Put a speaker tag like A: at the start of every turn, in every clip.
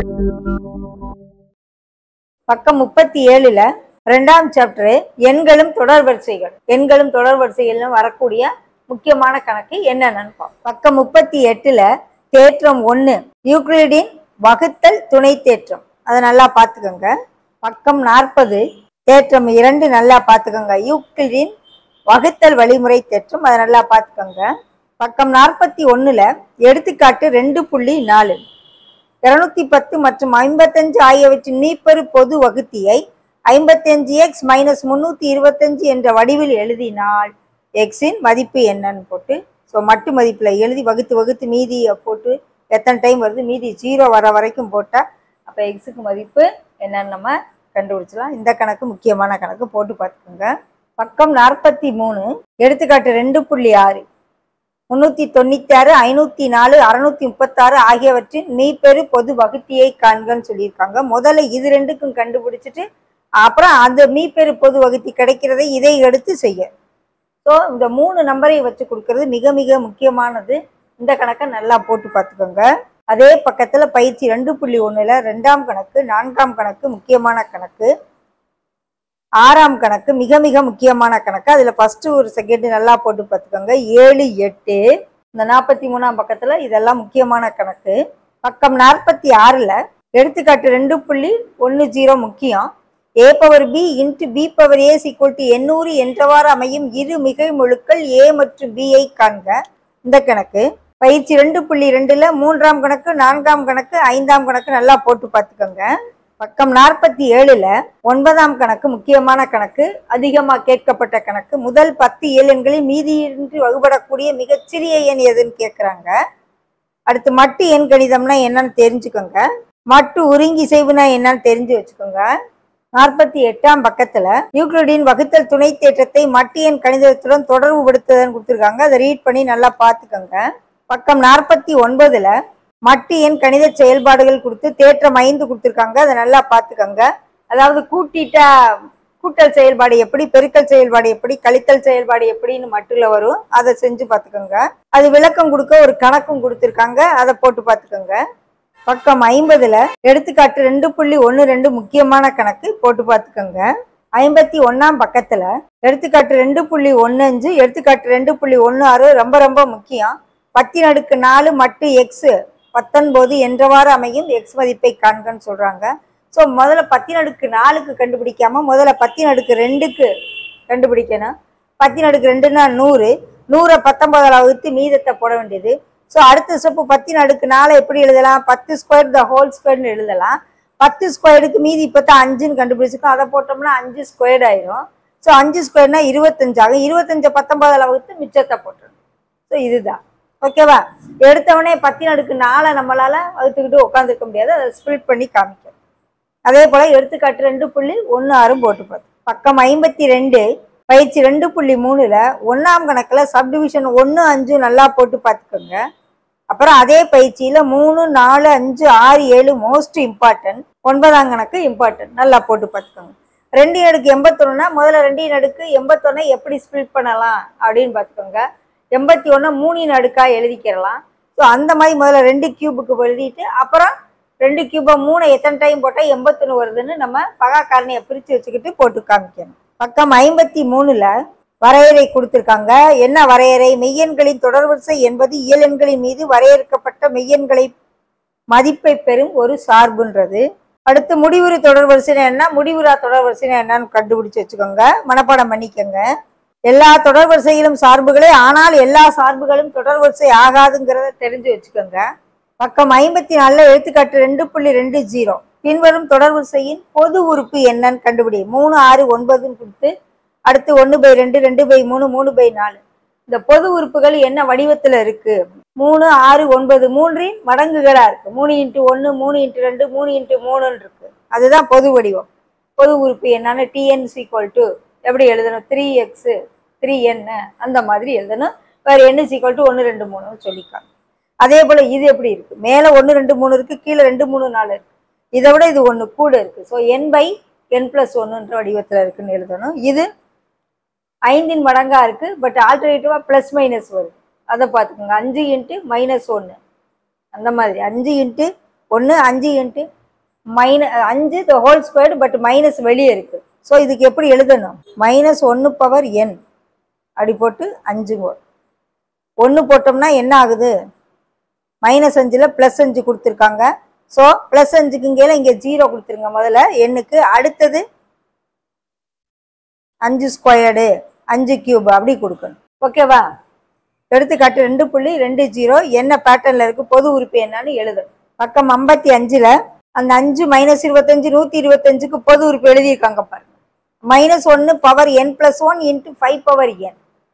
A: பக்கம் முப்பத்தி ஏழுல ரெண்டாம் சாப்டர் எண்களும் தொடர் வரிசைகள் எண்களும் தொடர் வரிசைகள்னு வரக்கூடிய முக்கியமான கணக்கு என்னென்னு பார்ப்போம் பக்கம் முப்பத்தி எட்டுல தேற்றம் ஒண்ணு யூக்ளிடின் வகுத்தல் துணை தேற்றம் அதை நல்லா பார்த்துக்கோங்க பக்கம் நாற்பது தேற்றம் இரண்டு நல்லா பார்த்துக்கோங்க யூக்ளிடின் வகுத்தல் வழிமுறை தேற்றம் அதை நல்லா பார்த்துக்கோங்க பக்கம் நாற்பத்தி ஒண்ணுல எடுத்துக்காட்டு ரெண்டு புள்ளி நாலு இருநூத்தி பத்து மற்றும் ஐம்பத்தஞ்சு ஆகியவற்றின் மீப்பெரு பொது வகுத்தியை ஐம்பத்தஞ்சு எக்ஸ் மைனஸ் முந்நூற்றி இருபத்தஞ்சு என்ற வடிவில் எழுதினால் எக்ஸின் மதிப்பு என்னன்னு போட்டு ஸோ மட்டு மதிப்பில் எழுதி வகுத்து வகுத்து மீதியை போட்டு எத்தனை டைம் வருது மீதி ஜீரோ வர வரைக்கும் போட்டால் அப்போ எக்ஸுக்கு மதிப்பு என்னன்னு நம்ம கண்டுபிடிச்சலாம் இந்த கணக்கு முக்கியமான கணக்கு போட்டு பார்த்துக்கோங்க பக்கம் நாற்பத்தி மூணு எடுத்துக்காட்டு ரெண்டு புள்ளி ஆறு முன்னூத்தி தொண்ணூத்தி ஆறு ஐநூத்தி நாலு அறுநூத்தி முப்பத்தாறு ஆகியவற்றின் மீப்பெரு பொது வகுத்தியை காண்கன்னு சொல்லியிருக்காங்க முதல்ல இது ரெண்டுக்கும் கண்டுபிடிச்சிட்டு அப்புறம் அந்த மீப்பெரு பொது வகுத்தி கிடைக்கிறதை இதை எடுத்து செய்ய ஸோ இந்த மூணு நம்பரை வச்சு கொடுக்கறது மிக மிக முக்கியமானது இந்த கணக்கை நல்லா போட்டு பார்த்துக்கோங்க அதே பக்கத்துல பயிற்சி ரெண்டு புள்ளி ஒண்ணுல ரெண்டாம் கணக்கு நான்காம் கணக்கு முக்கியமான கணக்கு ஆறாம் கணக்கு மிக மிக முக்கியமான கணக்கு அதுல ஃபர்ஸ்ட் ஒரு செகண்ட் நல்லா போட்டு பார்த்துக்கோங்க ஏழு எட்டு இந்த நாற்பத்தி மூணாம் பக்கத்துல இதெல்லாம் முக்கியமான கணக்கு பக்கம் நாற்பத்தி ஆறுல எடுத்துக்காட்டு ரெண்டு புள்ளி ஒன்று ஜீரோ முக்கியம் A power B into B power A equal to எண்ணூறு என்றவாறு அமையும் இரு மிகை முழுக்கள் ஏ மற்றும் b ஐ காண்க இந்த கணக்கு பயிற்சி ரெண்டு புள்ளி ரெண்டுல மூன்றாம் கணக்கு நான்காம் கணக்கு ஐந்தாம் கணக்கு நல்லா போட்டு பார்த்துக்கோங்க பக்கம் நாற்பத்தி ஏழுல ஒன்பதாம் கணக்கு முக்கியமான கணக்கு அதிகமா கேட்கப்பட்ட கணக்கு முதல் பத்து ஏழெண்களில் மீதியின்றி வகுபடக்கூடிய மிகச்சிறிய எண் எதுன்னு கேட்குறாங்க அடுத்து மட்டு எண் கணிதம்னா என்னன்னு தெரிஞ்சுக்கோங்க மட்டு ஒருங்கி செய்வுனா என்னன்னு தெரிஞ்சு வச்சுக்கோங்க நாற்பத்தி எட்டாம் பக்கத்துல யூக்ளிடின் வகுத்தல் துணை தேற்றத்தை மட்டு எண் கணிதத்துடன் தொடர்பு படுத்துதல்னு கொடுத்துருக்காங்க அதை ரீட் பண்ணி நல்லா பார்த்துக்கோங்க பக்கம் நாற்பத்தி ஒன்பதுல மட்டு எண் கணித செயல்பாடுகள் கொடுத்து தேற்றம் ஐந்து கொடுத்துருக்காங்க அதை நல்லா பார்த்துக்கோங்க அதாவது கூட்டிட்டா கூட்டல் செயல்பாடு எப்படி பெருக்கல் செயல்பாடு எப்படி கழித்தல் செயல்பாடு எப்படின்னு மட்டுல வரும் அதை செஞ்சு பார்த்துக்கோங்க அது விளக்கம் கொடுக்க ஒரு கணக்கும் கொடுத்துருக்காங்க அதை போட்டு பார்த்துக்கோங்க பக்கம் ஐம்பதுல எடுத்துக்காட்டு ரெண்டு புள்ளி ஒன்று ரெண்டு முக்கியமான கணக்கு போட்டு பார்த்துக்கோங்க ஐம்பத்தி ஒன்னாம் பக்கத்துல எடுத்துக்காட்டு ரெண்டு புள்ளி ஒன்று அஞ்சு எடுத்துக்காட்டு ரெண்டு புள்ளி ஒன்று ஆறு ரொம்ப ரொம்ப முக்கியம் பத்தின் அடுக்கு நாலு மட்டு எக்ஸ் பத்தொன்பது என்றவாறு அமையும் எக்ஸ் மதிப்பை காண்கன்னு சொல்றாங்க ஸோ முதல்ல பத்தின் அடுக்கு நாலுக்கு கண்டுபிடிக்காம முதல்ல பத்தின் அடுக்கு ரெண்டுக்கு கண்டுபிடிக்கணும் பத்தின் அடுக்கு ரெண்டுன்னா நூறு நூறை பத்தொன்பதால் வகுத்து மீதத்தை போட வேண்டியது ஸோ அடுத்த ஸ்டெப்பு பத்தின் அடுக்கு நாலை எப்படி எழுதலாம் பத்து ஸ்கொயர் த ஹோல் ஸ்கொயர்னு எழுதலாம் பத்து ஸ்கொயருக்கு மீதி இப்போ தான் அஞ்சுன்னு கண்டுபிடிச்சிருக்கோம் அதை போட்டோம்னா அஞ்சு ஸ்கொயர்ட் ஆயிரும் ஸோ அஞ்சு ஸ்கொயர்னா இருபத்தஞ்சு ஆகும் இருபத்தஞ்சை பத்தொன்பதால் வகுத்து மிச்சத்தை போட்டுரும் ஸோ இதுதான் ஓகேவா எடுத்தவொடனே பத்தின் அடுக்கு நாலை நம்மளால வகுத்துக்கிட்டு உட்காந்துருக்க முடியாது அதை ஸ்பிளிட் பண்ணி காமிக்கும் அதே போல எடுத்துக்காட்டு ரெண்டு புள்ளி ஒன்று ஆறும் போட்டு பார்த்து பக்கம் ஐம்பத்தி ரெண்டு பயிற்சி ரெண்டு புள்ளி மூணுல ஒன்றாம் கணக்கில் சப்டிவிஷன் ஒன்று அஞ்சு நல்லா போட்டு பார்த்துக்கோங்க அப்புறம் அதே பயிற்சியில மூணு நாலு அஞ்சு ஆறு ஏழு மோஸ்ட் இம்பார்ட்டன்ட் ஒன்பதாம் கணக்கு இம்பார்ட்டன்ட் நல்லா போட்டு பார்த்துக்கோங்க ரெண்டு அடுக்கு எண்பத்தொன்னுனா முதல்ல ரெண்டின் அடுக்கு எண்பத்தொன்னை எப்படி ஸ்பிளிட் பண்ணலாம் அப்படின்னு பார்த்துக்கோங்க எண்பத்தி ஒன்று மூணின் அடுக்கா எழுதிக்கிறலாம் ஸோ அந்த மாதிரி முதல்ல ரெண்டு கியூபுக்கு எழுதிட்டு அப்புறம் ரெண்டு கியூபை மூணை எத்தனை டைம் போட்டால் எண்பத்தொன்று வருதுன்னு நம்ம பகா காரணியை பிரித்து வச்சுக்கிட்டு போட்டு காமிக்கணும் பக்கம் ஐம்பத்தி மூணுல வரையறை கொடுத்துருக்காங்க என்ன வரையறை மெய்யெண்களின் தொடர்வரிசை என்பது இயலெண்களின் மீது வரையறுக்கப்பட்ட மெய்யெண்களை மதிப்பை பெறும் ஒரு சார்புன்றது அடுத்து முடிவுறு தொடர்வரிசைனா என்ன முடிவுறா தொடர்வரிசைனா என்னன்னு கண்டுபிடிச்சு வச்சுக்கோங்க மனப்பாடம் பண்ணிக்கோங்க எல்லா தொடர்வரிசையிலும் சார்புகளே ஆனால் எல்லா சார்புகளும் தொடர்வரிசை ஆகாதுங்கிறத தெரிஞ்சு வச்சுக்கோங்க பக்கம் ஐம்பத்தி நாலுல எடுத்துக்காட்டு ரெண்டு புள்ளி ரெண்டு ஜீரோ பின்வரும் தொடர்வரிசையின் பொது உறுப்பு என்னன்னு கண்டுபிடி மூணு ஆறு ஒன்பதுன்னு கொடுத்து அடுத்து ஒன்று பை ரெண்டு ரெண்டு பை மூணு மூணு பை நாலு இந்த பொது உறுப்புகள் என்ன வடிவத்துல இருக்கு மூணு ஆறு ஒன்பது மூன்றின் மடங்குகளா இருக்கு மூணு இன்ட்டு ஒன்று மூணு இன்ட்டு ரெண்டு மூணு இன்ட்டு மூணுன்னு இருக்கு அதுதான் பொது வடிவம் பொது உறுப்பு என்னன்னு டிஎன் சீக்வல் டு எப்படி எழுதணும் த்ரீ எக்ஸு த்ரீ என்ன அந்த மாதிரி எழுதணும் வேறு என்ன சீக்வல் டு ஒன்று ரெண்டு மூணுன்னு சொல்லிக்காங்க அதே போல் இது எப்படி இருக்கு மேலே ஒன்று ரெண்டு மூணு இருக்கு கீழே ரெண்டு மூணு நாலு இருக்கு இதை விட இது ஒன்று கூட இருக்கு so N by N plus ஒன்றுன்ற வடிவத்தில் இருக்குன்னு எழுதணும் இது ஐந்தின் மடங்கா இருக்கு பட் ஆல்டர்னேட்டிவாக ப்ளஸ் மைனஸ் வருது அதை பார்த்துக்கோங்க அஞ்சு இன்ட்டு மைனஸ் ஒன்று அந்த மாதிரி அஞ்சு இன்ட்டு ஒன்று அஞ்சு இன்ட்டு மைன அஞ்சு the whole squared but minus வெளியே இருக்கு ஸோ இதுக்கு எப்படி எழுதணும் மைனஸ் ஒன்று பவர் என் அப்படி போட்டு அஞ்சு ஒன்று போட்டோம்னா என்ன ஆகுது மைனஸ் அஞ்சில் ப்ளஸ் அஞ்சு கொடுத்துருக்காங்க ஸோ ப்ளஸ் அஞ்சுக்கு இங்கே இங்கே ஜீரோ கொடுத்துருங்க முதல்ல எண்ணுக்கு அடுத்தது அஞ்சு ஸ்கொயர்டு அஞ்சு கியூப் அப்படி கொடுக்கணும் ஓகேவா எடுத்துக்காட்டு ரெண்டு புள்ளி ரெண்டு ஜீரோ என்ன பேட்டர்னில் இருக்கு பொது உறுப்பு என்னன்னு எழுதணும் பக்கம் ஐம்பத்தி அஞ்சில் அந்த அஞ்சு மைனஸ் இருபத்தஞ்சு நூற்றி இருபத்தஞ்சுக்கு பொது உறுப்பு எழுதியிருக்காங்க பாருங்க மைனஸ் ஒன்று power N plus one into five power N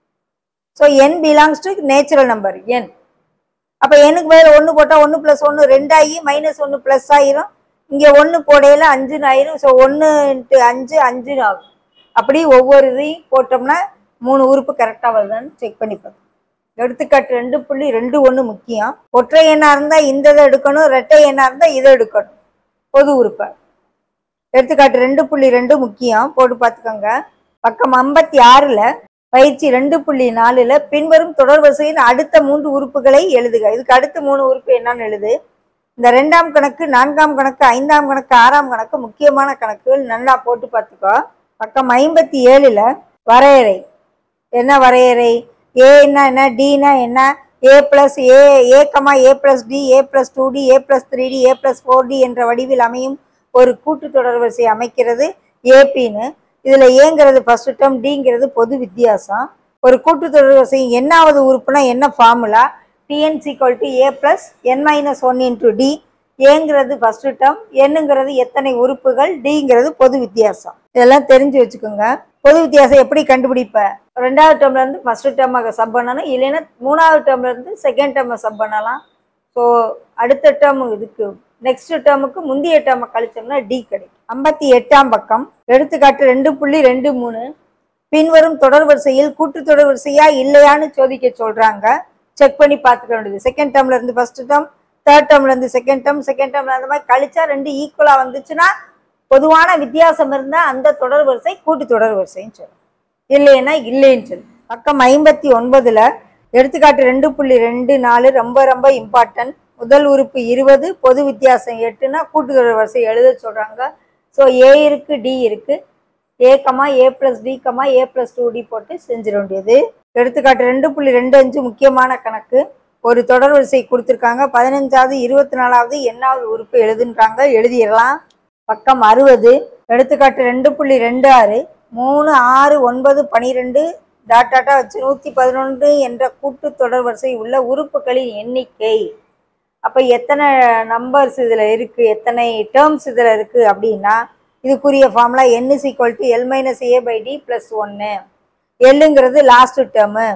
A: so N belongs to natural number N அப்போ எனக்கு வேறு ஒன்று போட்டால் ஒன்று ப்ளஸ் ஒன்று ரெண்டாகி மைனஸ் ஒன்று ப்ளஸ் ஆயிரும் இங்கே ஒன்று போடையில அஞ்சுன்னு ஆயிரும் ஸோ ஒன்று இன்ட்டு அஞ்சு அஞ்சுன்னு ஆகும் அப்படி ஒவ்வொரு இதையும் போட்டோம்னா மூணு உறுப்பு கரெக்டாக வருதான்னு செக் பண்ணி பார்க்கணும் எடுத்துக்காட்டு ரெண்டு புள்ளி ரெண்டு ஒன்று முக்கியம் ஒற்றை எண்ணாக இருந்தால் இந்த இதை எடுக்கணும் ரெட்டை எண்ணாக இருந்தால் இதை எடுக்கணும் பொது உறுப்பை எடுத்துக்காட்டு ரெண்டு புள்ளி ரெண்டு முக்கியம் போட்டு பார்த்துக்கோங்க பக்கம் ஐம்பத்தி ஆறில் பயிற்சி ரெண்டு புள்ளி நாலுல பின்வரும் தொடர் வரிசையின் அடுத்த மூன்று உறுப்புகளை எழுதுக இதுக்கு அடுத்த மூணு உறுப்பு என்னன்னு எழுது இந்த ரெண்டாம் கணக்கு நான்காம் கணக்கு ஐந்தாம் கணக்கு ஆறாம் கணக்கு முக்கியமான கணக்குகள் நல்லா போட்டு பார்த்துக்கோ பக்கம் ஐம்பத்தி ஏழுல வரையறை என்ன வரையறை ஏன்னா என்ன டினா என்ன A plus A A comma A plus D A plus two D A plus three D A plus four D என்ற வடிவில் அமையும் ஒரு கூட்டு தொடர் வரிசை அமைக்கிறது ஏபின்னு இதில் ஏங்கிறது ஃபர்ஸ்ட் டேர்ம் டிங்கிறது பொது வித்தியாசம் ஒரு கூட்டு தொடர் வரிசை என்னாவது உறுப்புனா என்ன formula Tn equal to A plus N minus one into D ஏங்கிறது ஃபர்ஸ்ட் டேர்ம் என்னங்கிறது எத்தனை உறுப்புகள் டிங்கிறது பொது வித்தியாசம் இதெல்லாம் தெரிஞ்சு வச்சுக்கோங்க பொது வித்தியாசம் எப்படி கண்டுபிடிப்ப ரெண்டாவது டேர்ம்ல இருந்து ஃபர்ஸ்ட் டேர்மாக சப் பண்ணணும் இல்லைன்னா மூணாவது டேர்ம்ல இருந்து செகண்ட் டேர்மை சப் பண்ணலாம் ஸோ அடுத்த டேர்ம் இதுக்கு நெக்ஸ்ட் டேர்முக்கு முந்தைய டேர்மை கழிச்சோம்னா டி கிடைக்கும் ஐம்பத்தி எட்டாம் பக்கம் எடுத்துக்காட்டு ரெண்டு புள்ளி ரெண்டு மூணு பின்வரும் தொடர் வரிசையில் கூட்டு தொடர் வரிசையா இல்லையான்னு சோதிக்க சொல்றாங்க செக் பண்ணி பார்த்துக்க வேண்டியது செகண்ட் டேர்ம்ல இருந்து ஃபர்ஸ்ட் டேர்ம் தேர்ட் டேர்ம்ல இருந்து செகண்ட் டேர்ம் செகண்ட் டேர்ம்ல அந்த மாதிரி கழிச்சா ரெண்டு ஈக்குவலா வந்துச்சுன்னா பொதுவான வித்தியாசம் இருந்தா அந்த தொடர் வரிசை கூட்டு தொடர் வரிசைன்னு சொல்லும் இல்லைன்னா இல்லைன்னு சொல்லு பக்கம் ஐம்பத்தி ஒன்பதுல எடுத்துக்காட்டு ரெண்டு புள்ளி ரெண்டு நாலு ரொம்ப ரொம்ப இம்பார்ட்டன்ட் முதல் உறுப்பு இருபது பொது வித்தியாசம் எட்டுனா கூட்டுத்தொடர் வரிசை எழுத சொல்றாங்க ஸோ ஏ இருக்கு டி இருக்கு A comma A plus D comma A plus two D போட்டு செஞ்சிட வேண்டியது எடுத்துக்காட்டு ரெண்டு புள்ளி ரெண்டு அஞ்சு முக்கியமான கணக்கு ஒரு தொடர் வரிசை கொடுத்துருக்காங்க பதினஞ்சாவது இருபத்தி நாலாவது எண்ணாவது உறுப்பு எழுதுன்றாங்க எழுதிடலாம் பக்கம் அறுபது எடுத்துக்காட்டு ரெண்டு புள்ளி ரெண்டு ஆறு மூணு ஆறு ஒன்பது பனிரெண்டு டாட் டாட்டா வச்சு நூற்றி பதினொன்று என்ற கூட்டு தொடர் வரிசை உள்ள உறுப்புகளின் எண்ணிக்கை அப்போ எத்தனை நம்பர்ஸ் இதில் இருக்குது எத்தனை டேர்ம்ஸ் இதில் இருக்குது அப்படின்னா இதுக்குரிய formula N is equal to L minus A by D plus ஒன்று எல்லுங்கிறது லாஸ்ட் டேர்மு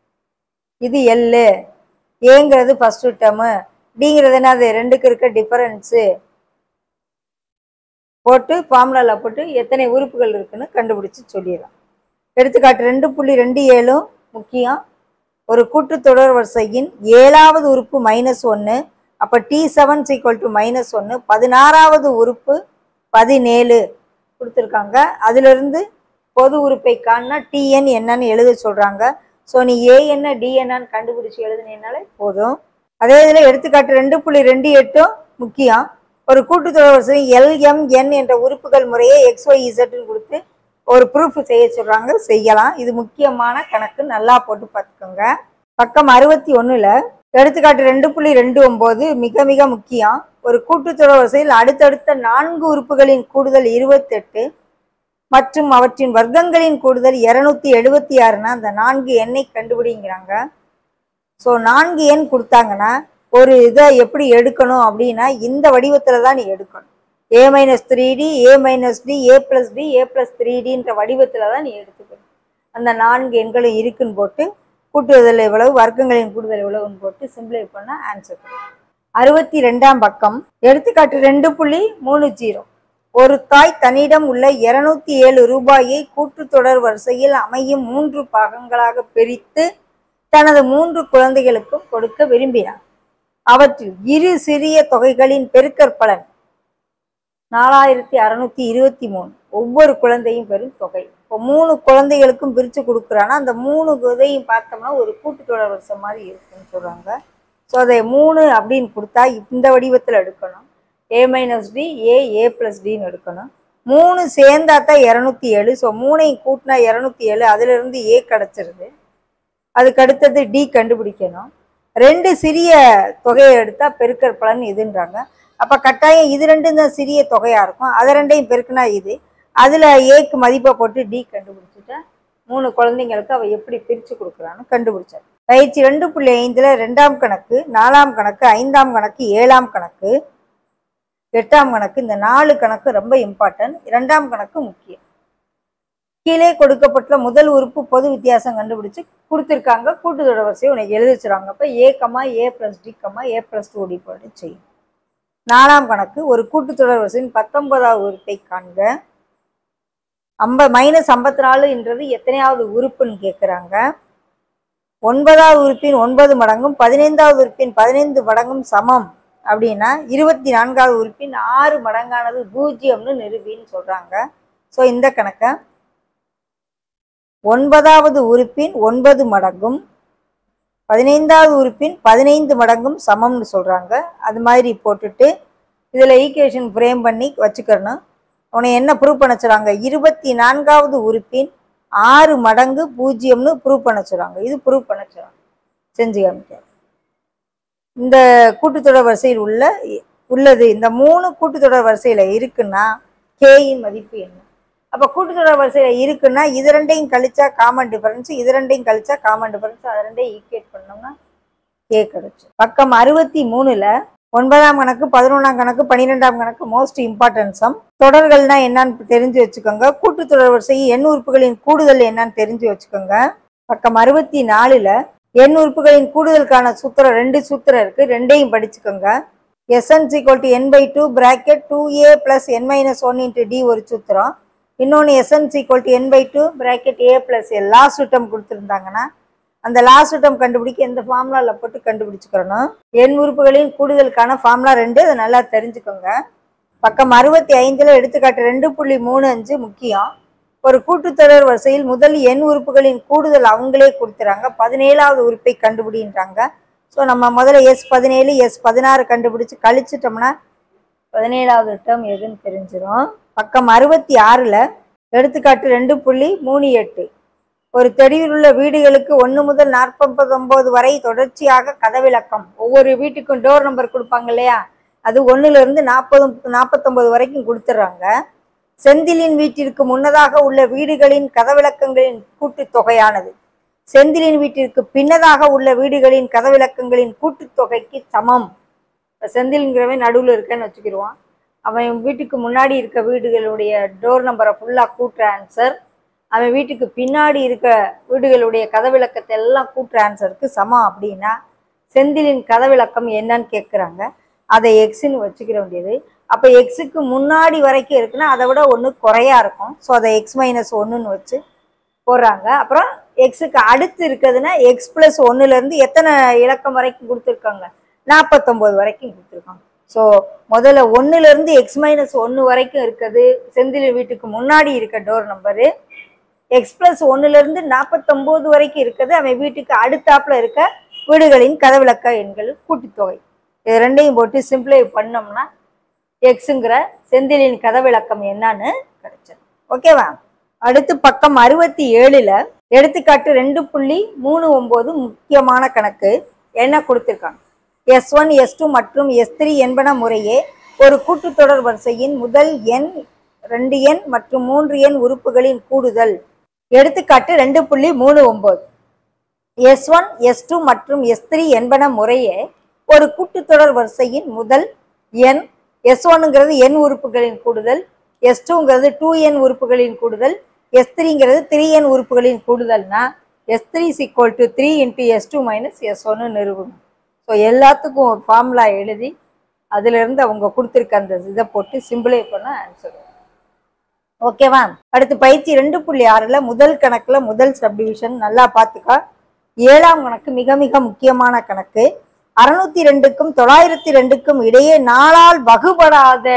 A: இது எல்லு ஏங்கிறது ஃபஸ்ட்டு டேர்மு டிங்கிறது என்னது ரெண்டுக்கு இருக்க டிஃபரன்ஸு போட்டு ஃபார்முலாவில் போட்டு எத்தனை உறுப்புகள் இருக்குன்னு கண்டுபிடிச்சு சொல்லிடலாம் எடுத்துக்காட்டு ரெண்டு புள்ளி ரெண்டு ஏழும் முக்கியம் ஒரு கூட்டுத்தொடர் வரிசையின் ஏழாவது உறுப்பு மைனஸ் ஒன்று அப்போ T seven equal to minus ஒன்று பதினாறாவது உறுப்பு பதினேழு கொடுத்துருக்காங்க அதிலிருந்து பொது உறுப்பை காணா டிஎன் என்னன்னு எழுத சொல்கிறாங்க ஸோ நீ ஏ என்ன டி என்னன்னு கண்டுபிடிச்சி எழுதுனீங்கனாலே போதும் அதே இதில் எடுத்துக்காட்டு ரெண்டு புள்ளி ரெண்டு எட்டும் முக்கியம் ஒரு கூட்டுத்தொடர் வரிசை எல்எம்என் என்ற உறுப்புகள் முறையே எக்ஸ் ஒய் இசட்னு கொடுத்து ஒரு ப்ரூஃப் செய்ய சொல்கிறாங்க செய்யலாம் இது முக்கியமான கணக்கு நல்லா போட்டு பார்த்துக்கோங்க பக்கம் அறுபத்தி ஒன்றில் எடுத்துக்காட்டு ரெண்டு புள்ளி ரெண்டு ஒம்பது மிக மிக முக்கியம் ஒரு கூட்டுத்தொடர் வரிசையில் அடுத்தடுத்த நான்கு உறுப்புகளின் கூடுதல் இருபத்தெட்டு மற்றும் அவற்றின் வர்க்கங்களின் கூடுதல் இரநூத்தி எழுபத்தி ஆறுனா அந்த நான்கு எண்ணை கண்டுபிடிங்கிறாங்க ஸோ நான்கு எண் கொடுத்தாங்கன்னா ஒரு இதை எப்படி எடுக்கணும் அப்படின்னா இந்த வடிவத்தில் தான் நீ எடுக்கணும் A minus three D A minus D A plus D A plus three டின்ற வடிவத்தில் தான் நீ எடுத்துக்கணும் அந்த நான்கு எண்களும் இருக்குன்னு போட்டு கூட்டுதல் எவ்வளவு வர்க்கங்களின் கூடுதல் எவ்வளவுன்னு போட்டு சிம்பிளை பண்ணால் ஆன்சர் கிடைக்கும் அறுபத்தி ரெண்டாம் பக்கம் எடுத்துக்காட்டு ரெண்டு புள்ளி மூணு ஜீரோ ஒரு தாய் தன்னிடம் உள்ள இருநூத்தி ஏழு ரூபாயை கூட்டுத்தொடர் வரிசையில் அமையும் மூன்று பாகங்களாக பிரித்து தனது மூன்று குழந்தைகளுக்கும் கொடுக்க விரும்பினார் அவற்றில் இரு சிறிய தொகைகளின் பெருக்கற்பலன் நாலாயிரத்தி அறநூத்தி இருபத்தி மூணு ஒவ்வொரு குழந்தையும் பெறும் தொகை இப்போ மூணு குழந்தைகளுக்கும் பிரித்து கொடுக்குறான்னா அந்த மூணு இதையும் பார்த்தோம்னா ஒரு கூட்டுத்தொடர் வரிசை மாதிரி இருக்குன்னு சொல்கிறாங்க ஸோ அதை மூணு அப்படின்னு கொடுத்தா இந்த வடிவத்தில் எடுக்கணும் A minus D A A plus டின்னு எடுக்கணும் மூணு சேர்ந்தா தான் இரநூத்தி ஏழு ஸோ மூணையும் கூட்டினா இரநூத்தி ஏழு அதுலேருந்து ஏ கிடச்சிருது அதுக்கு அடுத்தது டி கண்டுபிடிக்கணும் ரெண்டு சிறிய தொகையை எடுத்தால் பெருக்கற் பலன் இதுன்றாங்க அப்போ கட்டாயம் இது ரெண்டும் தான் சிறிய தொகையாக இருக்கும் அதை ரெண்டையும் பெருக்குனா இது அதில் ஏக்கு மதிப்பை போட்டு டி கண்டுபிடிச்சிட்டா மூணு குழந்தைங்களுக்கு அவள் எப்படி பிரித்து கொடுக்குறான்னு கண்டுபிடிச்சார் பயிற்சி ரெண்டு புள்ளி ஐந்தில் ரெண்டாம் கணக்கு நாலாம் கணக்கு ஐந்தாம் கணக்கு ஏழாம் கணக்கு எட்டாம் கணக்கு இந்த நாலு கணக்கு ரொம்ப இம்பார்ட்டன்ட் இரண்டாம் கணக்கு முக்கியம் கீழே கொடுக்கப்பட்ட முதல் உறுப்பு பொது வித்தியாசம் கண்டுபிடிச்சு கொடுத்துருக்காங்க கூட்டுத்தொடர் வரிசையை உனக்கு எழுதி வச்சுருவாங்க அப்போ A comma A plus D comma A plus two D போட்டு செய்யும் நாலாம் கணக்கு ஒரு கூட்டுத்தொடர் வரிசையின் பத்தொன்பதாவது உறுப்பை காண்க ஐம்ப மைனஸ் ஐம்பத்தி நாலுன்றது எத்தனையாவது உறுப்புன்னு கேட்குறாங்க ஒன்பதாவது உறுப்பின் ஒன்பது மடங்கும் பதினைந்தாவது உறுப்பின் பதினைந்து மடங்கும் சமம் அப்படின்னா இருபத்தி நான்காவது உறுப்பின் ஆறு மடங்கானது பூஜ்ஜியம்னு நிரூபின்னு சொல்கிறாங்க ஸோ இந்த கணக்கை ஒன்பதாவது உறுப்பின் ஒன்பது மடங்கும் பதினைந்தாவது உறுப்பின் பதினைந்து மடங்கும் சமம்னு சொல்கிறாங்க அது மாதிரி போட்டுட்டு இதில் ஈக்குவேஷன் ஃப்ரேம் பண்ணி வச்சுக்கிறணும் உன்னை என்ன ப்ரூவ் பண்ண சொல்கிறாங்க இருபத்தி நான்காவது உறுப்பின் ஆறு மடங்கு பூஜ்ஜியம்னு ப்ரூவ் பண்ண சொல்கிறாங்க இது ப்ரூவ் பண்ண சொல்கிறாங்க செஞ்சு காமிக்க இந்த கூட்டுத்தொடர் வரிசையில் உள்ள உள்ளது இந்த மூணு கூட்டுத்தொடர் வரிசையில் இருக்குன்னா கேயின் மதிப்பு என்ன அப்போ கூட்டுத்தொடர் வரிசையில் இருக்குன்னா இது ரெண்டையும் கழிச்சா காமன் டிஃபரன்ஸ் இது ரெண்டையும் கழிச்சா காமன் டிஃபரன்ஸ் அது ரெண்டையும் ஈக்குவேட் பண்ணோம்னா கே கிடைச்சு பக்கம் அறுபத்தி மூணுல ஒன்பதாம் கணக்கு பதினொன்றாம் கணக்கு பன்னிரெண்டாம் கணக்கு மோஸ்ட் இம்பார்ட்டன்ஸம் தொடர்கள்னா என்னன்னு தெரிஞ்சு வச்சுக்கோங்க கூட்டுத்தொடர் வரிசையில் எண் உறுப்புகளின் கூடுதல் என்னன்னு தெரிஞ்சு வச்சுக்கோங்க பக்கம் அறுபத்தி நாலுல எண் உறுப்புகளின் கூடுதலுக்கான சூத்திரம் ரெண்டு சூத்திரம் இருக்கு ரெண்டையும் படிச்சுக்கோங்க Sn equal to N by two bracket two A plus N minus one into D ஒரு சூத்திரம் இன்னொன்று Sn equal to N by two bracket A plus L last term கொடுத்துருந்தாங்கன்னா அந்த லாஸ்ட் டேர்ம் கண்டுபிடிக்க எந்த ஃபார்முலாவில் போட்டு கண்டுபிடிச்சுக்கிறணும் எண் உறுப்புகளின் கூடுதலுக்கான ஃபார்முலா ரெண்டு அதை நல்லா தெரிஞ்சுக்கோங்க பக்கம் அறுபத்தி ஐந்தில் எடுத்துக்காட்டு ரெண்டு புள்ளி மூணு அஞ்சு முக்கியம் ஒரு கூட்டுத்தொடர் வரிசையில் முதல் எண் உறுப்புகளின் கூடுதல் அவங்களே கொடுத்துறாங்க பதினேழாவது உறுப்பை கண்டுபிடின்றாங்க ஸோ நம்ம முதல்ல எஸ் பதினேழு எஸ் பதினாறு கண்டுபிடிச்சு கழிச்சிட்டோம்னா பதினேழாவது டேர்ம் எதுன்னு தெரிஞ்சிடும் பக்கம் அறுபத்தி ஆறில் எடுத்துக்காட்டு ரெண்டு புள்ளி மூணு எட்டு ஒரு தெருவில் உள்ள வீடுகளுக்கு ஒன்று முதல் நாற்பத்தொம்போது வரை தொடர்ச்சியாக கதவிலக்கம் ஒவ்வொரு வீட்டுக்கும் டோர் நம்பர் கொடுப்பாங்க இல்லையா அது ஒன்றுலேருந்து நாற்பது நாற்பத்தொம்போது வரைக்கும் கொடுத்துட்றாங்க செந்திலின் வீட்டிற்கு முன்னதாக உள்ள வீடுகளின் கதவிலக்கங்களின் கூட்டுத்தொகையானது செந்திலின் வீட்டிற்கு பின்னதாக உள்ள வீடுகளின் கதவிலக்கங்களின் கூட்டுத்தொகைக்கு சமம் இப்ப செந்தில்ங்கிறவன் நடுவில் இருக்கேன்னு வச்சுக்கிடுவான் அவன் வீட்டுக்கு முன்னாடி இருக்க வீடுகளுடைய டோர் நம்பரை ஃபுல்லாக கூட்டுற ஆன்சர் அவன் வீட்டுக்கு பின்னாடி இருக்க வீடுகளுடைய கதவிலக்கத்தை எல்லாம் கூட்டுற ஆன்சருக்கு சமம் அப்படின்னா செந்திலின் கதவிலக்கம் என்னன்னு கேட்குறாங்க அதை எக்ஸ்ன்னு வச்சுக்கிற வேண்டியது அப்போ எக்ஸுக்கு முன்னாடி வரைக்கும் இருக்குன்னா அதை விட ஒன்று குறையா இருக்கும் ஸோ அதை எக்ஸ் மைனஸ் ஒன்றுன்னு வச்சு போடுறாங்க அப்புறம் எக்ஸுக்கு அடுத்து இருக்குதுன்னா எக்ஸ் ப்ளஸ் ஒன்றுலேருந்து எத்தனை இலக்கம் வரைக்கும் கொடுத்துருக்காங்க நாற்பத்தொம்போது வரைக்கும் கொடுத்துருக்காங்க ஸோ முதல்ல ஒன்றுலேருந்து எக்ஸ் மைனஸ் ஒன்று வரைக்கும் இருக்குது செந்தில் வீட்டுக்கு முன்னாடி இருக்க டோர் நம்பரு எக்ஸ் ப்ளஸ் ஒன்றுலேருந்து நாற்பத்தொம்போது வரைக்கும் இருக்குது அவன் வீட்டுக்கு அடுத்தாப்புல இருக்க வீடுகளின் கதவிலக்க எண்கள் கூட்டுத்தொகை இது ரெண்டையும் போட்டு சிம்பிளை பண்ணோம்னா எக்ஸுங்கிற செந்திலின் கதவிலக்கம் என்னன்னு கிடைச்சது ஓகேவா அடுத்து பக்கம் அறுபத்தி ஏழுல எடுத்துக்காட்டு ரெண்டு புள்ளி மூணு ஒம்பது முக்கியமான கணக்கு என்ன கொடுத்துருக்காங்க எஸ் ஒன் எஸ் டூ மற்றும் எஸ் த்ரீ என்பன முறையே ஒரு கூட்டுத்தொடர் வரிசையின் முதல் எண் ரெண்டு எண் மற்றும் மூன்று எண் உறுப்புகளின் கூடுதல் எடுத்துக்காட்டு ரெண்டு புள்ளி மூணு ஒம்பது எஸ் ஒன் எஸ் டூ மற்றும் எஸ் த்ரீ என்பன முறையே ஒரு கூட்டுத்தொடர் வரிசையின் முதல் எண் எஸ் ஒன்னுங்கிறது எண் உறுப்புகளின் கூடுதல் எஸ் டூங்கிறது டூ எண் உறுப்புகளின் கூடுதல் எஸ் த்ரீங்கிறது த்ரீ எண் உறுப்புகளின் கூடுதல்னா S three equal to three into S two minus S ஒன்னு நிறுவனம் ஸோ எல்லாத்துக்கும் ஒரு ஃபார்முலா எழுதி அதிலிருந்து அவங்க கொடுத்துருக்க அந்த இதை போட்டு சிம்பிளை பண்ண ஆன்சர் ஓகேவா அடுத்து பயிற்சி ரெண்டு புள்ளி ஆறில் முதல் கணக்கில் முதல் சப்டிவிஷன் நல்லா பார்த்துக்கா ஏழாம் கணக்கு மிக மிக முக்கியமான கணக்கு அறுநூத்தி ரெண்டுக்கும் தொள்ளாயிரத்தி ரெண்டுக்கும் இடையே நாளால் வகுபடாத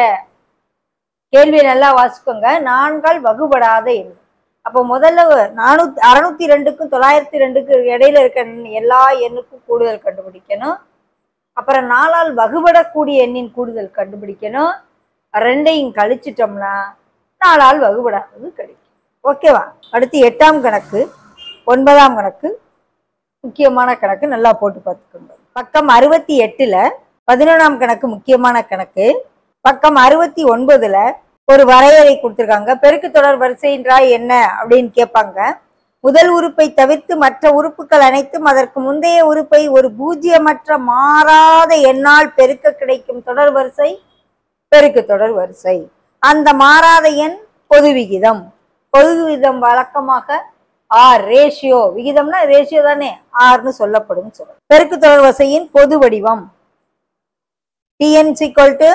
A: கேள்வியை நல்லா வாசிக்கோங்க நான்கால் வகுபடாத எண் அப்போ முதல்ல நானூத்தி அறுநூத்தி ரெண்டுக்கும் தொள்ளாயிரத்தி ரெண்டுக்கு இடையில இருக்க எல்லா எண்ணுக்கும் கூடுதல் கண்டுபிடிக்கணும் அப்புறம் நாலால் வகுபடக்கூடிய எண்ணின் கூடுதல் கண்டுபிடிக்கணும் ரெண்டையும் கழிச்சிட்டோம்னா நாலால் வகுபடாதது கிடைக்கும் ஓகேவா அடுத்து எட்டாம் கணக்கு ஒன்பதாம் கணக்கு முக்கியமான கணக்கு நல்லா போட்டு பார்த்துக்கோங்க பக்கம் அறுபத்தி எட்டுல பதினொன்றாம் கணக்கு முக்கியமான கணக்கு பக்கம் அறுபத்தி ஒன்பதுல ஒரு வரையறை கொடுத்துருக்காங்க பெருக்கு தொடர் வரிசைன்றா என்ன அப்படின்னு கேட்பாங்க முதல் உறுப்பை தவிர்த்து மற்ற உறுப்புகள் அனைத்தும் அதற்கு முந்தைய உறுப்பை ஒரு பூஜ்ஜியமற்ற மாறாத எண்ணால் பெருக்க கிடைக்கும் தொடர் வரிசை பெருக்கு தொடர் வரிசை அந்த மாறாத எண் பொது விகிதம் பொது விகிதம் வழக்கமாக ஆர் ரேஷியோ விகிதம்னா ரேஷியோ தானே ஆர்னு சொல்லப்படும் சொல்லும் பெருக்கு தொடர் வரிசையின் பொது வடிவம் Tn equal to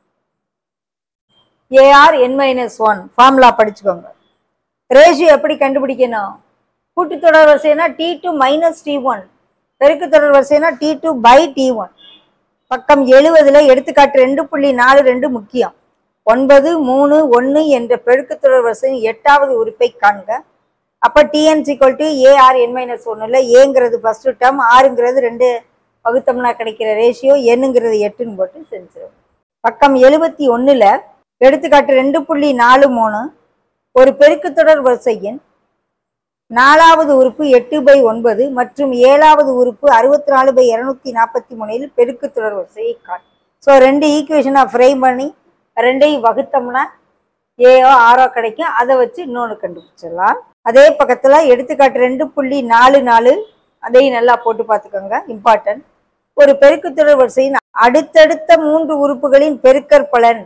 A: AR N minus one formula படிச்சுக்கோங்க ரேஷியோ எப்படி கண்டுபிடிக்கணும் கூட்டு தொடர் வரிசைனா T two minus T one பெருக்கு தொடர் வரிசைனா T two by T one பக்கம் எழுவதுல எடுத்துக்காட்டு ரெண்டு புள்ளி நாலு ரெண்டு முக்கியம் ஒன்பது மூணு ஒன்று என்ற பெருக்கு தொடர் வரிசையின் எட்டாவது உறுப்பை காண்க அப்போ Tn equal to AR N minus ஒன்றில் ஏங்கிறது ஃபர்ஸ்ட் டேர்ம் ஆறுங்கிறது ரெண்டு வகுத்தம்னா கிடைக்கிற ரேஷியோ என்னங்கிறது எட்டுன்னு போட்டு செஞ்சிடும் பக்கம் எழுபத்தி ஒன்றில் எடுத்துக்காட்டு ரெண்டு புள்ளி நாலு மூணு ஒரு பெருக்கு தொடர் வரிசையின் நாலாவது உறுப்பு எட்டு பை ஒன்பது மற்றும் ஏழாவது உறுப்பு அறுபத்தி நாலு பை இரநூத்தி நாற்பத்தி மூணில் பெருக்கு தொடர் வரிசையை காண் ஸோ ரெண்டு ஈக்குவேஷனை ஃப்ரேம் பண்ணி ரெண்டையும் வகுத்தோம்னா ஏஓ ஆரோ கிடைக்கும் அதை வச்சு இன்னொன்று கண்டுபிடிச்சிடலாம் அதே பக்கத்தில் எடுத்துக்காட்டு ரெண்டு புள்ளி நாலு நாலு அதையும் நல்லா போட்டு பார்த்துக்கோங்க இம்பார்ட்டன்ட் ஒரு பெருக்கு தொடர் வரிசையின் அடுத்தடுத்த மூன்று உறுப்புகளின் பெருக்கற் பலன்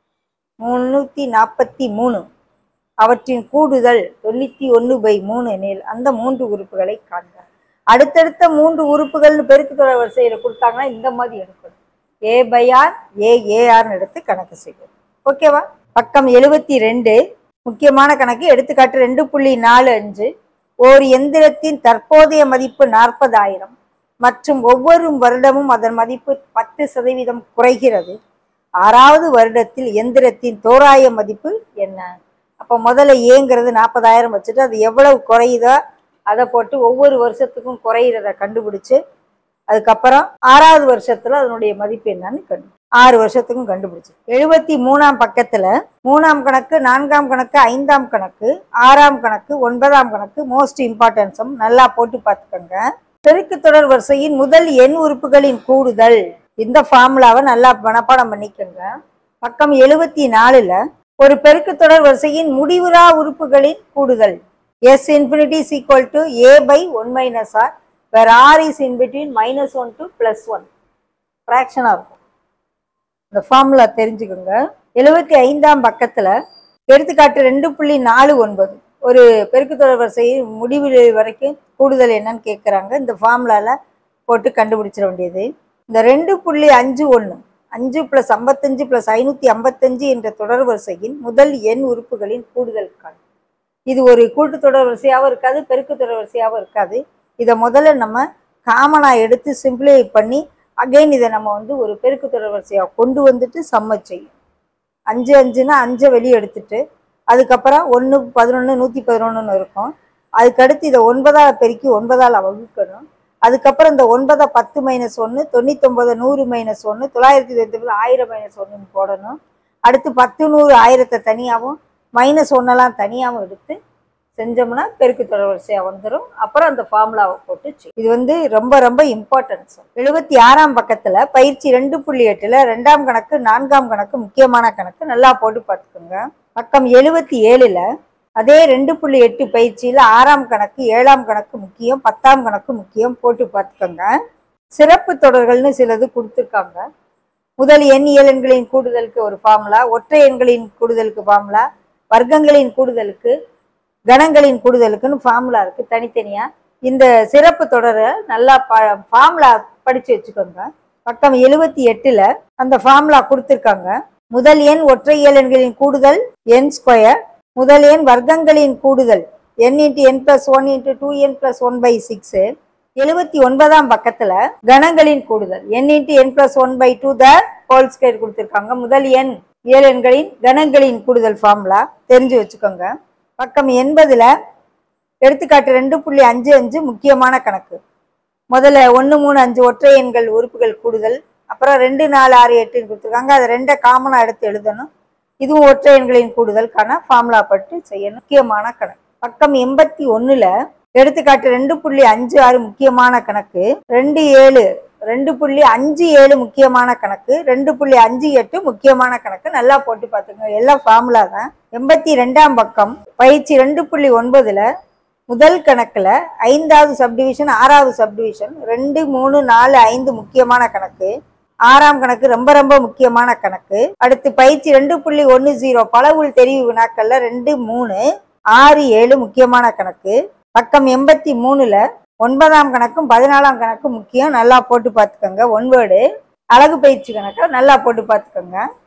A: முன்னூற்றி நாற்பத்தி மூணு அவற்றின் கூடுதல் தொண்ணூற்றி ஒன்று பை மூணு எனில் அந்த மூன்று உறுப்புகளை காண்க அடுத்தடுத்த மூன்று உறுப்புகள்னு பெருக்கு தொடர் வரிசையில் கொடுத்தாங்கன்னா இந்த மாதிரி எடுக்கணும் ஏ பை ஆர் ஏ ஏஆர்னு எடுத்து கணக்கு செய்யணும் ஓகேவா பக்கம் எழுபத்தி ரெண்டு முக்கியமான கணக்கு எடுத்துக்காட்டு ரெண்டு புள்ளி நாலு அஞ்சு ஓர் எந்திரத்தின் தற்போதைய மதிப்பு நாற்பதாயிரம் மற்றும் ஒவ்வொரு வருடமும் அதன் மதிப்பு பத்து சதவீதம் குறைகிறது ஆறாவது வருடத்தில் எந்திரத்தின் தோராய மதிப்பு என்ன அப்போ முதல்ல ஏங்கிறது நாற்பதாயிரம் வச்சுட்டு அது எவ்வளவு குறையுதோ அதை போட்டு ஒவ்வொரு வருஷத்துக்கும் குறையிறத கண்டுபிடிச்சு அதுக்கப்புறம் ஆறாவது வருஷத்துல அதனுடைய மதிப்பு என்னன்னு கண்டு ஆறு வருஷத்துக்கும் கண்டுபிடிச்சு எழுபத்தி மூணாம் பக்கத்துல மூணாம் கணக்கு நான்காம் கணக்கு ஐந்தாம் கணக்கு ஆறாம் கணக்கு ஒன்பதாம் கணக்கு மோஸ்ட் இம்பார்ட்டன்ஸும் நல்லா போட்டு பார்த்துக்கோங்க பெருக்கு தொடர் வரிசையின் முதல் எண் உறுப்புகளின் கூடுதல் இந்த ஃபார்முலாவை நல்லா மனப்பாடம் பண்ணிக்கோங்க பக்கம் எழுபத்தி நாலுல ஒரு பெருக்கு தொடர் வரிசையின் முடிவுறா உறுப்புகளின் கூடுதல் S infinity is equal to A by one minus R where R is in between minus one to plus one ஃப்ராக்ஷனாக இருக்கும் இந்த ஃபார்முலா தெரிஞ்சுக்கோங்க எழுபத்தி ஐந்தாம் பக்கத்தில் எடுத்துக்காட்டு ரெண்டு புள்ளி நாலு ஒன்பது ஒரு பெருக்கு தொடர் வரிசையின் முடிவு வரைக்கும் கூடுதல் என்னன்னு கேட்குறாங்க இந்த ஃபார்முலாவில் போட்டு கண்டுபிடிச்சிட வேண்டியது இந்த ரெண்டு புள்ளி அஞ்சு ஒன்று அஞ்சு ப்ளஸ் ஐம்பத்தஞ்சு ப்ளஸ் ஐநூற்றி ஐம்பத்தஞ்சு என்ற தொடர் வரிசையின் முதல் எண் உறுப்புகளின் கூடுதல் காண் இது ஒரு கூட்டு தொடர் வரிசையாகவும் இருக்காது பெருக்கு தொடர் வரிசையாகவும் இருக்காது இதை முதல்ல நம்ம காமனாக எடுத்து சிம்பிளிஃபை பண்ணி அகைன் இதை நம்ம வந்து ஒரு பெருக்கு தொடர் வரிசையாக கொண்டு வந்துட்டு சம்ம செய்யும் அஞ்சு அஞ்சுன்னா அஞ்சை வெளியே எடுத்துட்டு அதுக்கப்புறம் ஒன்று பதினொன்று நூற்றி பதினொன்றுன்னு இருக்கும் அதுக்கடுத்து இதை ஒன்பதால் பெருக்கி ஒன்பதால் வகுக்கணும் அதுக்கப்புறம் இந்த ஒன்பதை பத்து மைனஸ் ஒன்று தொண்ணூத்தொம்பது நூறு மைனஸ் ஒன்று தொள்ளாயிரத்தி தொண்ணூத்தி ஆயிரம் மைனஸ் ஒன்றுன்னு போடணும் அடுத்து பத்து நூறு ஆயிரத்தை தனியாகவும் மைனஸ் ஒன்னெல்லாம் தனியாகவும் எடுத்து செஞ்சோம்னா பெருக்கு தொடர் வரிசையாக வந்துடும் அப்புறம் அந்த ஃபார்முலாவை போட்டு செய். இது வந்து ரொம்ப ரொம்ப இம்பார்ட்டன்ஸ் எழுபத்தி ஆறாம் பக்கத்தில் பயிற்சி ரெண்டு புள்ளி எட்டில் ரெண்டாம் கணக்கு நான்காம் கணக்கு முக்கியமான கணக்கு நல்லா போட்டு பார்த்துக்கோங்க பக்கம் எழுபத்தி ஏழில் அதே ரெண்டு புள்ளி எட்டு பயிற்சியில் ஆறாம் கணக்கு ஏழாம் கணக்கு முக்கியம் பத்தாம் கணக்கு முக்கியம் போட்டு பார்த்துக்கோங்க சிறப்பு தொடர்கள்னு சிலது கொடுத்துருக்காங்க முதல் எண் இயலெண்களின் கூடுதலுக்கு ஒரு ஃபார்முலா ஒற்றை எண்களின் கூடுதலுக்கு ஃபார்முலா வர்க்கங்களின் கூடுதலுக்கு கணங்களின் கூடுதலுக்குன்னு ஃபார்முலா இருக்கு தனித்தனியா இந்த சிறப்பு தொடரை நல்லா ஃபார்முலா படிச்சு வச்சுக்கோங்க பக்கம் எழுபத்தி எட்டுல அந்த ஃபார்முலா கொடுத்துருக்காங்க முதல் எண் ஒற்றை இயலெண்களின் கூடுதல் என் ஸ்கொயர் முதல் எண் வர்க்கங்களின் கூடுதல் N into N plus one into two N plus one by six எழுபத்தி ஒன்பதாம் பக்கத்துல கணங்களின் கூடுதல் N into N plus one by two the whole square கொடுத்துருக்காங்க முதல் எண் ஏழு எண்களின் கணங்களின் கூடுதல் ஃபார்முலா தெரிஞ்சு வச்சுக்கோங்க பக்கம் எண்பதுல எடுத்துக்காட்டு ரெண்டு புள்ளி அஞ்சு அஞ்சு முக்கியமான கணக்கு முதல்ல ஒன்று மூணு அஞ்சு ஒற்றை எண்கள் உறுப்புகள் கூடுதல் அப்புறம் ரெண்டு நாலு ஆறு எட்டுன்னு கொடுத்துருக்காங்க அதை ரெண்டை காமனாக எடுத்து எழுதணும் இதுவும் ஒற்றை எண்களின் கூடுதலுக்கான ஃபார்முலா பட்டு செய்யணும் முக்கியமான கணக்கு பக்கம் எண்பத்தி ஒண்ணுல எடுத்துக்காட்டு ரெண்டு புள்ளி அஞ்சு ஆறு முக்கியமான கணக்கு ரெண்டு ஏழு ரெண்டு புள்ளி அஞ்சு ஏழு முக்கியமான கணக்கு ரெண்டு புள்ளி அஞ்சு எட்டு முக்கியமான கணக்கு நல்லா போட்டு பார்த்துக்கோங்க எல்லாம் ஃபார்முலா தான் எண்பத்தி ரெண்டாம் பக்கம் பயிற்சி ரெண்டு புள்ளி ஒன்பதுல முதல் கணக்குல ஐந்தாவது சப்டிவிஷன் ஆறாவது சப்டிவிஷன் ரெண்டு மூணு நாலு ஐந்து முக்கியமான கணக்கு ஆறாம் கணக்கு ரொம்ப ரொம்ப முக்கியமான கணக்கு அடுத்து பயிற்சி ரெண்டு புள்ளி ஒன்று ஜீரோ பலவுள் தெரிவு வினாக்கள்ல ரெண்டு மூணு ஆறு ஏழு முக்கியமான கணக்கு பக்கம் எண்பத்தி மூணுல ஒன்பதாம் கணக்கும் பதினாலாம் கணக்கும் முக்கியம் நல்லா போட்டு பார்த்துக்கோங்க ஒன் வேர்டு அழகு பயிற்சி கணக்கை நல்லா போட்டு பார்த்துக்கோங்க